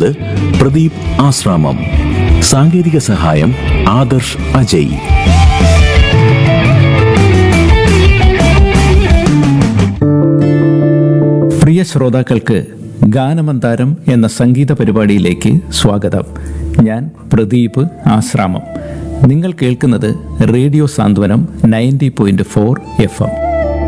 നിർവഹിക്കുന്നത് പ്രദീപ് ആശ്രാമം സാങ്കേതിക സഹായം ആദർശ് അജയ് പ്രിയ ശ്രോതാക്കൾക്ക് ഗാനമന്താരം എന്ന സംഗീത പരിപാടിയിലേക്ക് സ്വാഗതം ഞാൻ പ്രദീപ് ആശ്രാമം നിങ്ങൾ കേൾക്കുന്നത് radio Santhwanam ninety point four F M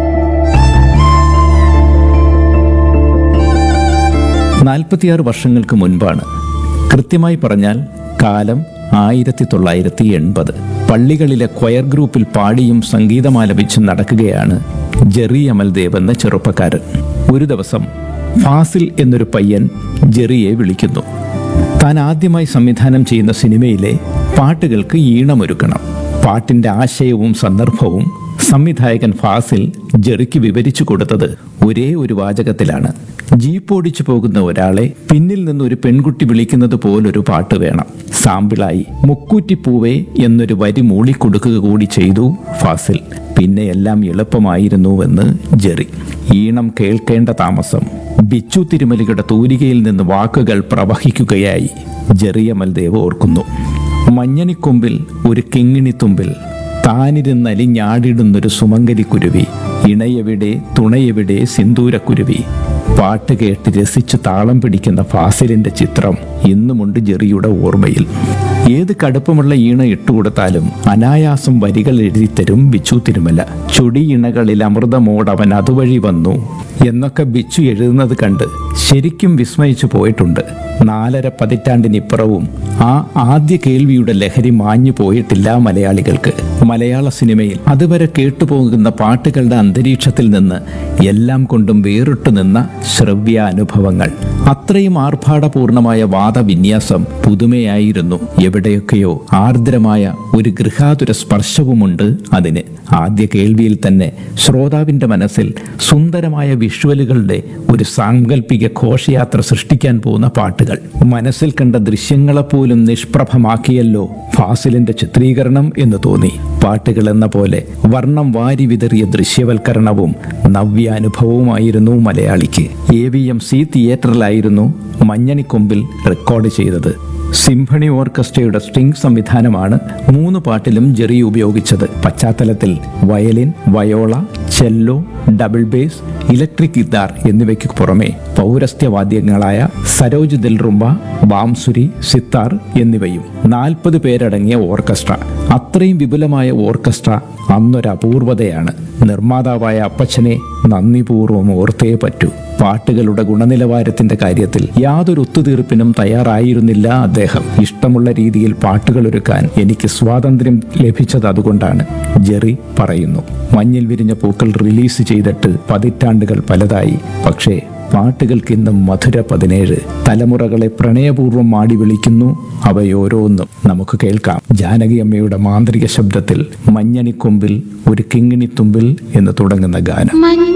നാൽപ്പത്തിയാറ് വർഷങ്ങൾക്ക് മുൻപാണ് കൃത്യമായി പറഞ്ഞാൽ കാലം ആയിരത്തി തൊള്ളായിരത്തി എൺപത് പള്ളികളിലെ ക്വയർ ഗ്രൂപ്പിൽ പാടിയും സംഗീതമാലപിച്ചും നടക്കുകയാണ് ജെറി അമൽദേവ് എന്ന ചെറുപ്പക്കാരൻ ഒരു ദിവസം ഫാസിൽ എന്നൊരു പയ്യൻ ജെറിയെ വിളിക്കുന്നു താൻ ആദ്യമായി സംവിധാനം ചെയ്യുന്ന സിനിമയിലെ പാട്ടുകൾക്ക് ഈണമൊരുക്കണം പാട്ടിന്റെ ആശയവും സന്ദർഭവും സംവിധായകൻ ഫാസിൽ ജെറിക്ക് വിവരിച്ചു കൊടുത്തത് ഒരേ ഒരു വാചകത്തിലാണ് ജീപ്പ് ഓടിച്ചു പോകുന്ന ഒരാളെ പിന്നിൽ നിന്ന് ഒരു പെൺകുട്ടി വിളിക്കുന്നത് പോലൊരു പാട്ട് വേണം സാമ്പിളായി മുക്കൂറ്റിപ്പൂവേ എന്നൊരു വരി മൂളിക്കൊടുക്കുക കൂടി ചെയ്തു ഫാസിൽ പിന്നെ എല്ലാം എളുപ്പമായിരുന്നുവെന്ന് ജെറി ഈണം കേൾക്കേണ്ട താമസം ബിച്ചു തിരുമലിയുടെ തൂലികയിൽ നിന്ന് വാക്കുകൾ പ്രവഹിക്കുകയായി ജെറിയമൽദേവ് ഓർക്കുന്നു മഞ്ഞണിക്കൊമ്പിൽ ഒരു കിങ്ങിണിത്തുമ്പിൽ താനിരുന്നലിഞ്ഞാടിടുന്നൊരു സുമംഗലിക്കുരുവി ഇണയെവിടെ തുണയെവിടെ സിന്ദൂരക്കുരുവി പാട്ട് കേട്ട് രസിച്ച് താളം പിടിക്കുന്ന ഫാസിലിന്റെ ചിത്രം ഇന്നുമുണ്ട് ജെറിയുടെ ഓർമ്മയിൽ ഏത് കടുപ്പമുള്ള ഈണ ഇട്ടുകൊടുത്താലും അനായാസം വരികൾ എഴുതിത്തരും ബിച്ചു തിരുമല ചുടി ഇണകളിൽ അമൃതമോടവൻ അതുവഴി വന്നു എന്നൊക്കെ ബിച്ചു എഴുതുന്നത് കണ്ട് ശരിക്കും വിസ്മയിച്ചു പോയിട്ടുണ്ട് നാലര പതിറ്റാണ്ടിനിപ്പുറവും ആ ആദ്യ കേൾവിയുടെ ലഹരി മാഞ്ഞു പോയിട്ടില്ല മലയാളികൾക്ക് മലയാള സിനിമയിൽ അതുവരെ കേട്ടുപോകുന്ന പാട്ടുകളുടെ അന്തരീക്ഷത്തിൽ നിന്ന് എല്ലാം കൊണ്ടും വേറിട്ടു നിന്ന ശ്രവ്യ അനുഭവങ്ങൾ അത്രയും ആർഭാടപൂർണമായ വാദവിന്യാസം പുതുമയായിരുന്നു എവിടെയൊക്കെയോ ആർദ്രമായ ഒരു ഗൃഹാതുര സ്പർശവുമുണ്ട് അതിന് ആദ്യ കേൾവിയിൽ തന്നെ ശ്രോതാവിന്റെ മനസ്സിൽ സുന്ദരമായ വിഷ്വലുകളുടെ ഒരു സാങ്കല്പിക ഘോഷയാത്ര സൃഷ്ടിക്കാൻ പോകുന്ന പാട്ടുകൾ മനസ്സിൽ കണ്ട ദൃശ്യങ്ങളെപ്പോലും നിഷ്പ്രഭമാക്കിയല്ലോ ഫാസിലിന്റെ ചിത്രീകരണം എന്ന് തോന്നി പാട്ടുകൾ എന്ന പോലെ വർണ്ണം വാരി വിതറിയ ദൃശ്യവൽക്കരണവും നവ്യാനുഭവവുമായിരുന്നു മലയാളിക്ക് എ വി എം സി തിയേറ്ററിലായിരുന്നു മഞ്ഞണിക്കൊമ്പിൽ റെക്കോർഡ് ചെയ്തത് സിംഫണി ഓർക്കസ്ട്രയുടെ സ്ട്രിംഗ് സംവിധാനമാണ് മൂന്ന് പാട്ടിലും ജെറി ഉപയോഗിച്ചത് പശ്ചാത്തലത്തിൽ violin viola cello double bass electric guitar എന്നിവയ്ക്ക് പുറമെ പൗരസ്ത്യവാദ്യങ്ങളായ സരോജ് ദിൽറുംബ ബാംസുരി സിത്താർ എന്നിവയും നാൽപ്പത് പേരടങ്ങിയ ഓർക്കസ്ട്ര അത്രയും വിപുലമായ ഓർക്കസ്ട്ര അന്നൊരു അപൂർവതയാണ് നിർമ്മാതാവായ അപ്പച്ചനെ നന്ദിപൂർവ്വം ഓർത്തേ പറ്റൂ പാട്ടുകളുടെ ഗുണനിലവാരത്തിന്റെ കാര്യത്തിൽ യാതൊരു ഒത്തുതീർപ്പിനും തയ്യാറായിരുന്നില്ല അദ്ദേഹം ഇഷ്ടമുള്ള രീതിയിൽ പാട്ടുകൾ ഒരുക്കാൻ എനിക്ക് സ്വാതന്ത്ര്യം ലഭിച്ചത് അതുകൊണ്ടാണ് ജെറി പറയുന്നു മഞ്ഞിൽ വിരിഞ്ഞ പൂക്കൾ റിലീസ് ചെയ്തിട്ട് പതിറ്റാണ്ടുകൾ പലതായി പക്ഷേ പാട്ടുകൾക്ക് ഇന്നും മധുര പതിനേഴ് തലമുറകളെ പ്രണയപൂർവ്വം മാടി വിളിക്കുന്നു അവയോരോന്നും നമുക്ക് കേൾക്കാം ജാനകി അമ്മയുടെ മാന്ത്രിക ശബ്ദത്തിൽ മഞ്ഞണിക്കൊമ്പിൽ ഒരു കിങ്ങിണിത്തുമ്പിൽ എന്ന് തുടങ്ങുന്ന ഗാനം മഞ്ഞ